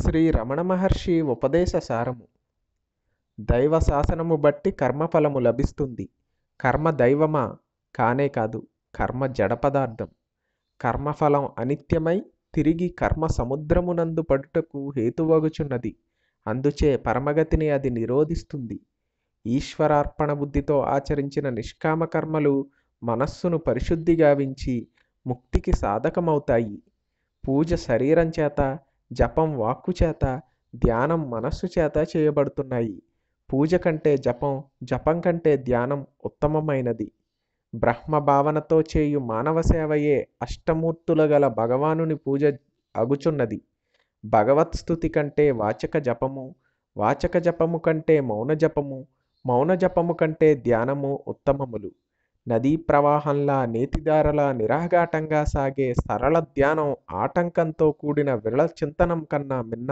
శ్రీ రమణ మహర్షి ఉపదేశ సారము దైవ శాసనము బట్టి కర్మఫలము లభిస్తుంది కర్మ దైవమా కానే కాదు కర్మ జడ పదార్థం కర్మఫలం అనిత్యమై తిరిగి కర్మ సముద్రమునందు పడుటకు హేతువగుచున్నది అందుచే పరమగతిని అది నిరోధిస్తుంది ఈశ్వరార్పణ బుద్ధితో ఆచరించిన నిష్కామ కర్మలు మనస్సును పరిశుద్ధి గావించి ముక్తికి సాధకమవుతాయి పూజ శరీరం చేత జపం వాక్కు చేత ధ్యానం మనస్సు చేత చేయబడుతున్నాయి పూజ కంటే జపం జపం కంటే ధ్యానం ఉత్తమమైనది బ్రహ్మ భావనతో చేయు మానవ సేవయే అష్టమూర్తుల గల భగవానుని పూజ అగుచున్నది భగవత్ స్థుతి కంటే వాచక జపము వాచక జపము కంటే మౌన జపము మౌన జపము కంటే ధ్యానము ఉత్తమములు నదీ ప్రవాహంలా నేతిదారలా నిరాఘాటంగా సాగే సరళ ధ్యానం ఆటంకంతో కూడిన విరళ చింతనం కన్నా మిన్న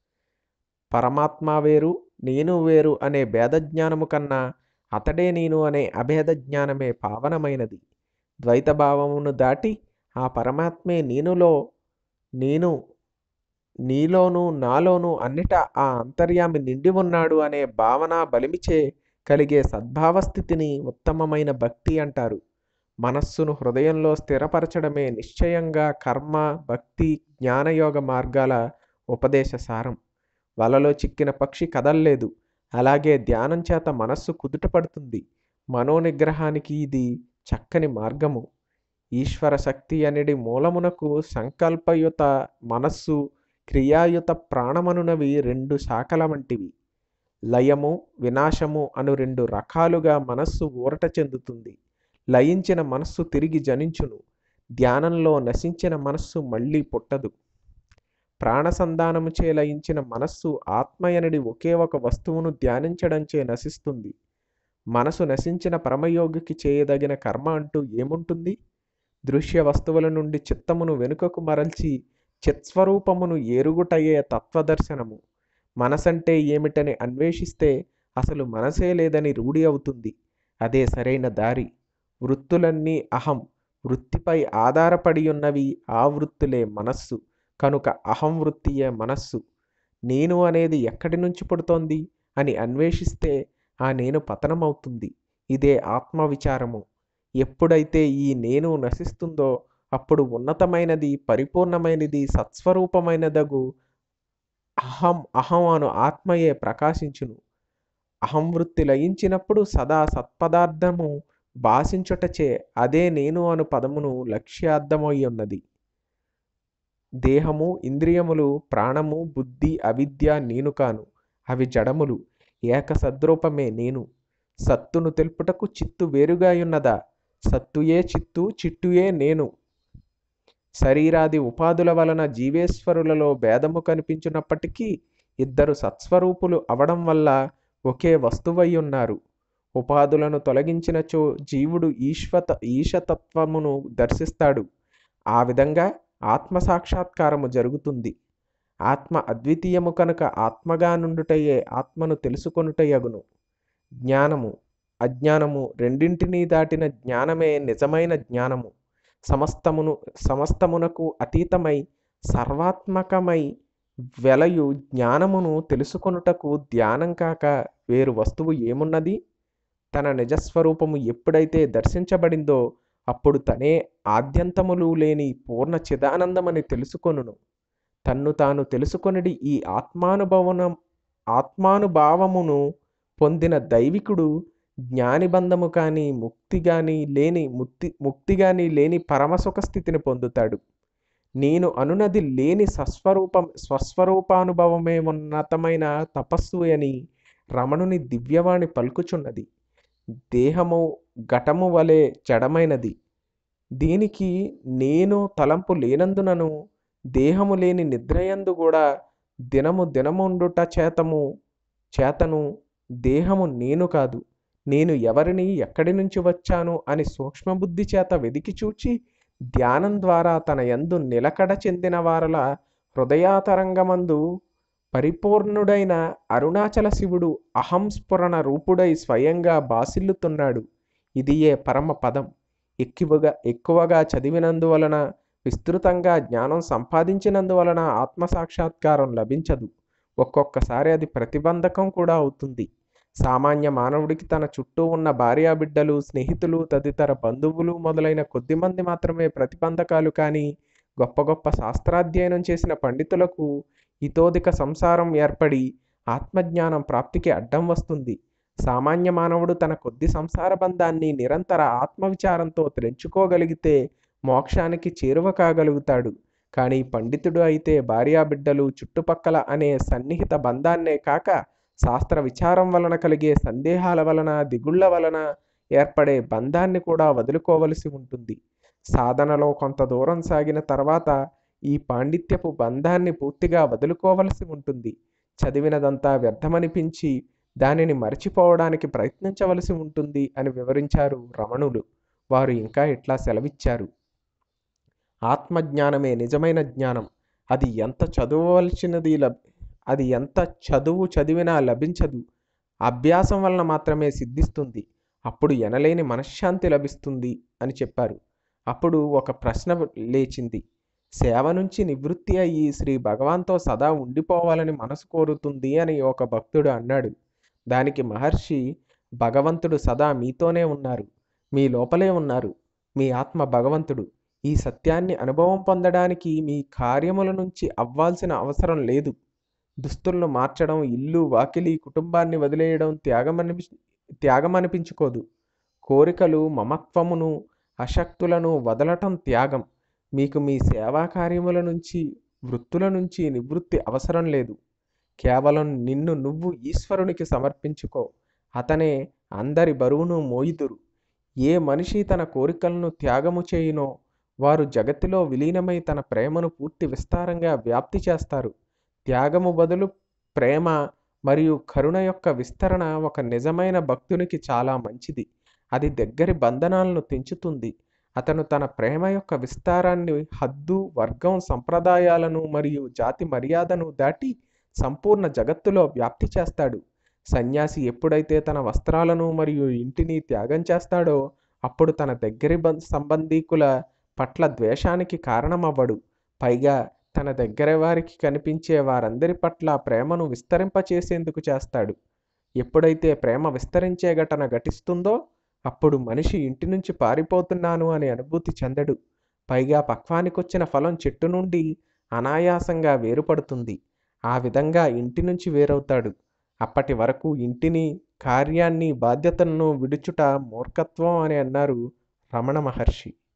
పరమాత్మ వేరు నేను వేరు అనే భేదజ్ఞానము కన్నా అతడే నేను అనే అభేద జ్ఞానమే పావనమైనది ద్వైత భావమును దాటి ఆ పరమాత్మే నేనులో నేను నీలోను నాలోను అన్నిట ఆ అంతర్యామి నిండి ఉన్నాడు అనే భావన బలిమిచే కలిగే సద్భావస్థితిని ఉత్తమమైన భక్తి అంటారు మనస్సును హృదయంలో స్థిరపరచడమే నిశ్చయంగా కర్మ భక్తి జ్ఞానయోగ మార్గాల ఉపదేశ సారం వలలో చిక్కిన పక్షి కదల్లేదు అలాగే ధ్యానం చేత మనస్సు కుదుటపడుతుంది మనోనిగ్రహానికి ఇది చక్కని మార్గము ఈశ్వర శక్తి అనేది మూలమునకు సంకల్పయుత మనస్సు క్రియాయుత ప్రాణమనునవి రెండు శాఖల వంటివి లయము వినాశము అను రెండు రకాలుగా మనస్సు ఊరట చెందుతుంది లయించిన మనస్సు తిరిగి జనించును ధ్యానంలో నశించిన మనస్సు మళ్ళీ పుట్టదు ప్రాణసంధానముచే లయించిన మనస్సు ఆత్మయనడి ఒకే ఒక వస్తువును ధ్యానించడంచే నశిస్తుంది మనసు నశించిన పరమయోగికి చేయదగిన కర్మ అంటూ ఏముంటుంది దృశ్య వస్తువుల నుండి చిత్తమును వెనుకకు మరల్చి చిత్స్వరూపమును ఏరుగుటయ్యే తత్వదర్శనము మనసంటే ఏమిటని అన్వేషిస్తే అసలు మనసే లేదని రూఢి అవుతుంది అదే సరైన దారి వృత్తులన్నీ అహం వృత్తిపై ఆధారపడి ఉన్నవి ఆ వృత్తులే మనస్సు కనుక అహం వృత్తియే మనస్సు నేను అనేది ఎక్కడి నుంచి పుడుతోంది అని అన్వేషిస్తే ఆ నేను పతనమవుతుంది ఇదే ఆత్మవిచారము ఎప్పుడైతే ఈ నేను నశిస్తుందో అప్పుడు ఉన్నతమైనది పరిపూర్ణమైనది సత్స్వరూపమైనదగు అహం అహం అను ఆత్మయే ప్రకాశించును అహం వృత్తి లయించినప్పుడు సదా సత్పదార్థము భాషించుటచే అదే నేను అను పదమును లక్ష్యార్థమై ఉన్నది దేహము ఇంద్రియములు ప్రాణము బుద్ధి అవిద్య నేను కాను అవి జడములు ఏక సద్రూపమే నేను సత్తును తెలుపుటకు చిత్తు వేరుగా ఉన్నదా సత్తుయే చిత్తు చిట్టుయే నేను శరీరాది ఉపాధుల వలన జీవేశ్వరులలో భేదము కనిపించినప్పటికీ ఇద్దరు సత్స్వరూపులు అవడం వల్ల ఒకే వస్తువై ఉన్నారు ఉపాధులను తొలగించినచో జీవుడు ఈశ్వత ఈశతత్వమును దర్శిస్తాడు ఆ విధంగా ఆత్మ సాక్షాత్కారము జరుగుతుంది ఆత్మ అద్వితీయము కనుక ఆత్మగా నుండుటయే ఆత్మను తెలుసుకొనుటయగును జ్ఞానము అజ్ఞానము రెండింటినీ దాటిన జ్ఞానమే నిజమైన జ్ఞానము సమస్తమును సమస్తమునకు అతీతమై సర్వాత్మకమై వెలయు జ్ఞానమును తెలుసుకొనుటకు ధ్యానం కాక వేరు వస్తువు ఏమున్నది తన నిజస్వరూపము ఎప్పుడైతే దర్శించబడిందో అప్పుడు తనే ఆద్యంతములు లేని పూర్ణ చిదానందమని తెలుసుకొనును తన్ను తాను తెలుసుకొనిడి ఈ ఆత్మానుభవనం ఆత్మానుభావమును పొందిన దైవికుడు జ్ఞానిబంధము కానీ ముక్తి కానీ లేని ముక్తి ముక్తి కానీ లేని పరమసుఖ స్థితిని పొందుతాడు నేను అనునది లేని సస్వరూపం స్వస్వరూపానుభవమే ఉన్నతమైన తపస్సు అని రమణుని దివ్యవాణి పలుకుచున్నది దేహము ఘటము వలె జడమైనది దీనికి నేను తలంపు లేనందునను దేహము లేని నిద్రయందు కూడా దినము దినముండుట చేతము చేతను దేహము నేను కాదు నేను ఎవరిని ఎక్కడి నుంచి వచ్చాను అని సూక్ష్మబుద్ధి చేత వెదికి చూచి ధ్యానం ద్వారా తన యందు నిలకడ చెందిన వారల హృదయాతరంగమందు పరిపూర్ణుడైన అరుణాచల శివుడు అహం స్ఫురణ రూపుడై స్వయంగా బాసిల్లుతున్నాడు ఇదియే పరమ పదం ఎక్కువగా ఎక్కువగా చదివినందువలన విస్తృతంగా జ్ఞానం సంపాదించినందువలన ఆత్మసాక్షాత్కారం లభించదు ఒక్కొక్కసారి అది ప్రతిబంధకం కూడా అవుతుంది సామాన్య మానవుడికి తన చుట్టూ ఉన్న భార్యాబిడ్డలు స్నేహితులు తదితర బంధువులు మొదలైన కొద్దిమంది మాత్రమే ప్రతిబంధకాలు కానీ గొప్ప గొప్ప శాస్త్రాధ్యయనం చేసిన పండితులకు ఇతోధిక సంసారం ఏర్పడి ఆత్మజ్ఞానం ప్రాప్తికి అడ్డం వస్తుంది సామాన్య మానవుడు తన కొద్ది సంసార బంధాన్ని నిరంతర ఆత్మవిచారంతో తెంచుకోగలిగితే మోక్షానికి చేరువ కాగలుగుతాడు కానీ పండితుడు అయితే భార్యాబిడ్డలు చుట్టుపక్కల అనే సన్నిహిత బంధాన్నే కాక శాస్త్ర విచారం వలన కలిగే సందేహాల వలన దిగుళ్ల వలన ఏర్పడే బంధాన్ని కూడా వదులుకోవలసి ఉంటుంది సాధనలో కొంత దూరం సాగిన తర్వాత ఈ పాండిత్యపు బంధాన్ని పూర్తిగా వదులుకోవలసి ఉంటుంది చదివినదంతా వ్యర్థమనిపించి దానిని మరచిపోవడానికి ప్రయత్నించవలసి ఉంటుంది అని వివరించారు రమణులు వారు ఇంకా ఇట్లా సెలవిచ్చారు ఆత్మజ్ఞానమే నిజమైన జ్ఞానం అది ఎంత చదవవలసినది లబ్ అది ఎంత చదువు చదివినా లభించదు అభ్యాసం వలన మాత్రమే సిద్ధిస్తుంది అప్పుడు ఎనలేని మనశ్శాంతి లభిస్తుంది అని చెప్పారు అప్పుడు ఒక ప్రశ్న లేచింది సేవ నుంచి నివృత్తి అయ్యి శ్రీ భగవాన్తో సదా ఉండిపోవాలని మనసు కోరుతుంది అని ఒక భక్తుడు అన్నాడు దానికి మహర్షి భగవంతుడు సదా మీతోనే ఉన్నారు మీ లోపలే ఉన్నారు మీ ఆత్మ భగవంతుడు ఈ సత్యాన్ని అనుభవం పొందడానికి మీ కార్యముల నుంచి అవ్వాల్సిన అవసరం లేదు దుస్తులను మార్చడం ఇల్లు వాకిలి కుటుంబాన్ని వదిలేయడం త్యాగమని త్యాగమనిపించుకోదు కోరికలు మమత్వమును అశక్తులను వదలటం త్యాగం మీకు మీ సేవా కార్యముల నుంచి వృత్తుల నుంచి నివృత్తి అవసరం లేదు కేవలం నిన్ను నువ్వు ఈశ్వరునికి సమర్పించుకో అతనే అందరి బరువును మోయిదురు ఏ మనిషి తన కోరికలను త్యాగము చేయునో వారు జగత్తులో విలీనమై తన ప్రేమను పూర్తి విస్తారంగా వ్యాప్తి చేస్తారు త్యాగము బదులు ప్రేమ మరియు కరుణ యొక్క విస్తరణ ఒక నిజమైన భక్తునికి చాలా మంచిది అది దగ్గరి బంధనాలను తెంచుతుంది అతను తన ప్రేమ యొక్క విస్తారాన్ని హద్దు వర్గం సంప్రదాయాలను మరియు జాతి మర్యాదను దాటి సంపూర్ణ జగత్తులో వ్యాప్తి చేస్తాడు సన్యాసి ఎప్పుడైతే తన వస్త్రాలను మరియు ఇంటిని త్యాగం చేస్తాడో అప్పుడు తన దగ్గరి సంబంధీకుల పట్ల ద్వేషానికి కారణమవ్వడు పైగా తన దగ్గర వారికి కనిపించే వారందరి పట్ల ప్రేమను విస్తరింపచేసేందుకు చేస్తాడు ఎప్పుడైతే ప్రేమ విస్తరించే ఘటన ఘటిస్తుందో అప్పుడు మనిషి ఇంటి నుంచి పారిపోతున్నాను అనే అనుభూతి చెందడు పైగా పక్వానికొచ్చిన ఫలం చెట్టు నుండి అనాయాసంగా వేరుపడుతుంది ఆ విధంగా ఇంటి నుంచి వేరవుతాడు అప్పటి వరకు ఇంటిని కార్యాన్ని బాధ్యతలను విడుచుట మూర్ఖత్వం అని అన్నారు రమణ మహర్షి